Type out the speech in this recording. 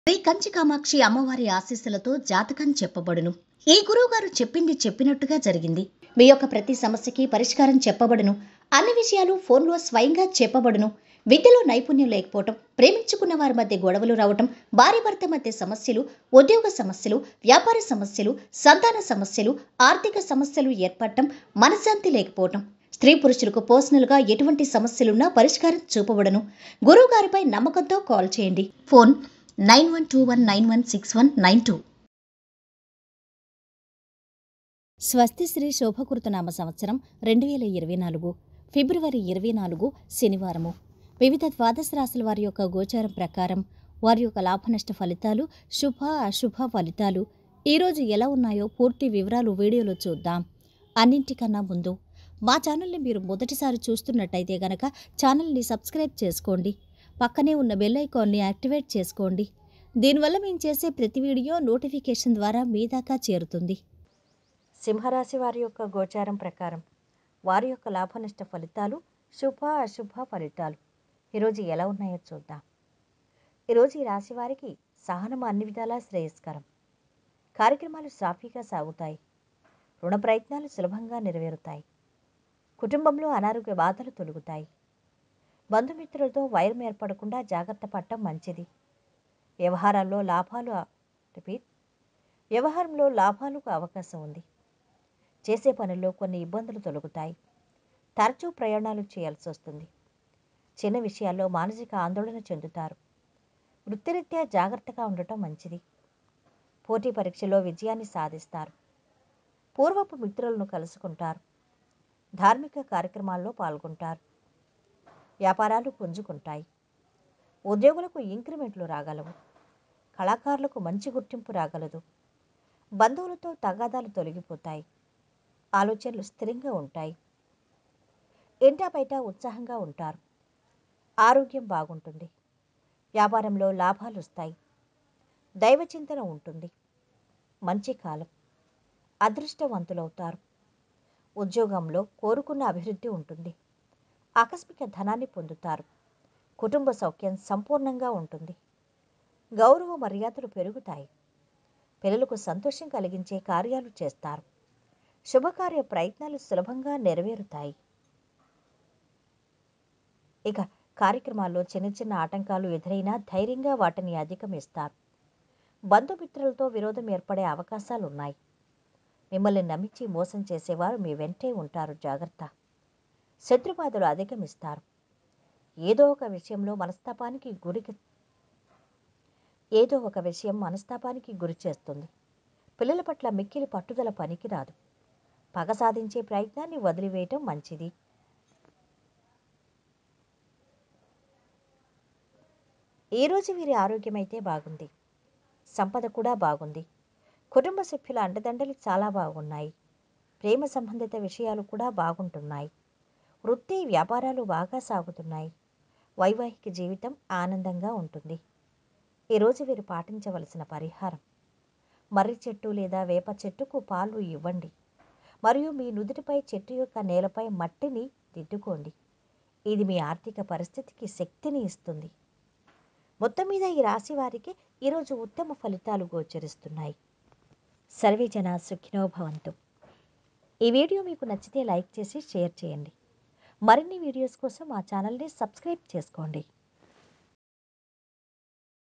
శ్రీ కంచి కామాక్షి అమ్మవారి ఆశీస్సులతో జాతకం చెప్పబడును ఈ గురువుగారు చెప్పింది చెప్పినట్టుగా జరిగింది మీ యొక్క ప్రతి సమస్యకి పరిష్కారం చెప్పబడును అన్ని విషయాలు ఫోన్లో స్వయంగా చెప్పబడును విద్యలో నైపుణ్యం లేకపోవటం ప్రేమించుకున్న వారి మధ్య గొడవలు రావటం భార్య భర్త మధ్య సమస్యలు ఉద్యోగ సమస్యలు వ్యాపార సమస్యలు సంతాన సమస్యలు ఆర్థిక సమస్యలు ఏర్పడటం మనశ్శాంతి లేకపోవటం స్త్రీ పురుషులకు పర్సనల్గా ఎటువంటి సమస్యలున్నా పరిష్కారం చూపబడను గురువు గారిపై నమ్మకంతో కాల్ చేయండి phone nine one two one nine one six one nine two స్వస్తి శ్రీ శోభకృతనామ సంవత్సరం రెండు వేల ఇరవై నాలుగు ఫిబ్రవరి ఇరవై నాలుగు శనివారము వివిధ ద్వాదశ రాశుల వారి యొక్క గోచారం ప్రకారం వారి యొక్క లాభనష్ట ఫలితాలు శుభ అశుభ ఫలితాలు ఈరోజు ఎలా ఉన్నాయో పూర్తి వివరాలు వీడియోలో చూద్దాం అన్నింటికన్నా ముందు మా ఛానల్ని మీరు మొదటిసారి చూస్తున్నట్టయితే గనక ఛానల్ని సబ్స్క్రైబ్ చేసుకోండి పక్కనే ఉన్న బెల్ ఐకాన్ని యాక్టివేట్ చేసుకోండి దీనివల్ల మేము చేసే ప్రతి వీడియో నోటిఫికేషన్ ద్వారా మీ దాకా చేరుతుంది సింహరాశి వారి యొక్క గోచారం ప్రకారం వారి యొక్క లాభనష్ట ఫలితాలు శుభ అశుభ ఫలితాలు ఈరోజు ఎలా ఉన్నాయో చూద్దాం ఈరోజు ఈ రాశి వారికి సహనం అన్ని విధాలా శ్రేయస్కరం కార్యక్రమాలు సాఫీగా సాగుతాయి రుణ ప్రయత్నాలు సులభంగా నెరవేరుతాయి కుటుంబంలో అనారోగ్య బాధలు తొలుగుతాయి బంధుమిత్రులతో వైరం ఏర్పడకుండా జాగ్రత్త పడటం మంచిది వ్యవహారాల్లో లాభాలు రిపీట్ వ్యవహారంలో లాభాలకు అవకాశం ఉంది చేసే పనుల్లో కొన్ని ఇబ్బందులు తొలగుతాయి తరచూ ప్రయాణాలు చేయాల్సి వస్తుంది చిన్న విషయాల్లో మానసిక ఆందోళన చెందుతారు వృత్తిరీత్యా జాగ్రత్తగా ఉండటం మంచిది పోటీ పరీక్షలో విజయాన్ని సాధిస్తారు పూర్వపు మిత్రులను కలుసుకుంటారు ధార్మిక కార్యక్రమాల్లో పాల్గొంటారు వ్యాపారాలు పుంజుకుంటాయి ఉద్యోగులకు ఇంక్రిమెంట్లు రాగలవు కళాకారులకు మంచి గుర్తింపు రాగలదు బంధువులతో తగాదాలు తొలగిపోతాయి ఆలోచనలు స్థిరంగా ఉంటాయి ఇంటా బయట ఉత్సాహంగా ఉంటారు ఆరోగ్యం బాగుంటుంది వ్యాపారంలో లాభాలు వస్తాయి దైవచింతన ఉంటుంది మంచి కాలం అదృష్టవంతులవుతారు ఉద్యోగంలో కోరుకున్న అభివృద్ధి ఉంటుంది ఆకస్మిక ధనాన్ని పొందుతారు కుటుంబ సౌఖ్యం సంపూర్ణంగా ఉంటుంది గౌరవ మర్యాదలు పెరుగుతాయి పిల్లలకు సంతోషం కలిగించే కార్యాలు చేస్తారు శుభకార్య ప్రయత్నాలు సులభంగా నెరవేరుతాయి ఇక కార్యక్రమాల్లో చిన్న చిన్న ఆటంకాలు ఎదురైనా ధైర్యంగా వాటిని అధిగమిస్తారు బంధుమిత్రులతో విరోధం ఏర్పడే అవకాశాలు ఉన్నాయి మిమ్మల్ని నమ్మించి మోసం చేసేవారు మీ వెంటే ఉంటారు జాగ్రత్త శత్రుబాధలు అధిగమిస్తారు ఏదో ఒక విషయంలో మనస్తాపానికి గురికి ఏదో ఒక విషయం మనస్తాపానికి గురి చేస్తుంది పిల్లల పట్ల మిక్కిలి పట్టుదల పనికిరాదు పగ సాధించే ప్రయత్నాన్ని వదిలివేయటం మంచిది ఈ రోజు వీరి ఆరోగ్యం అయితే బాగుంది సంపద కూడా బాగుంది కుటుంబ సభ్యుల అండదండలు చాలా బాగున్నాయి ప్రేమ సంబంధిత విషయాలు కూడా బాగుంటున్నాయి వృత్తి వ్యాపారాలు బాగా సాగుతున్నాయి వైవాహిక జీవితం ఆనందంగా ఉంటుంది ఈరోజు వీరు పాటించవలసిన పరిహారం మర్రి చెట్టు లేదా వేప చెట్టుకు పాలు ఇవ్వండి మరియు మీ నుదుటిపై చెట్టు యొక్క నేలపై మట్టిని దిద్దుకోండి ఇది మీ ఆర్థిక పరిస్థితికి శక్తిని ఇస్తుంది మొత్తం మీద ఈ రాశి వారికి ఈరోజు ఉత్తమ ఫలితాలు గోచరిస్తున్నాయి సర్వే జన సుఖినో భవంతు ఈ వీడియో మీకు నచ్చితే లైక్ చేసి షేర్ చేయండి మరిన్ని వీడియోస్ కోసం మా ఛానల్ని సబ్స్క్రైబ్ చేసుకోండి